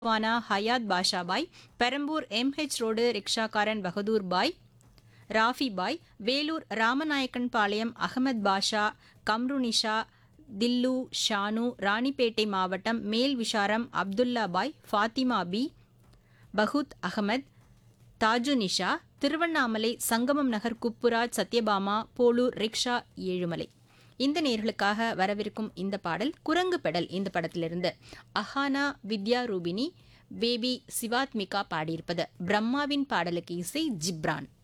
வானா Hayath Bashabhai Perambur MH road ரிக்ஷாக்காரன் பகதூர் பாய் ராஃபி பாய் வேலூர் ராமநாயக்கன் பாளையம் அகமது பாஷா கம்ருனிஷா தில்லு ஷானு ராணிப்பேட்டை மாவட்டம் மேல் விஷாரம் அப்துல்லா பாய் ஃபாத்திமா பி பஹூத் அகமத் தாஜு நிஷா திருவண்ணாமலை சங்கமம் நகர் குப்புராஜ் சத்யபாமா போலூர் ரிக்ஷா ஏழுமலை இந்த நேர்களுக்காக வரவிருக்கும் இந்த பாடல் குரங்கு பெடல் இந்த படத்திலிருந்து அஹானா வித்யா ரூபினி பேபி சிவாத்மிகா பாடியிருப்பது பிரம்மாவின் பாடலுக்கு இசை ஜிப்ரான்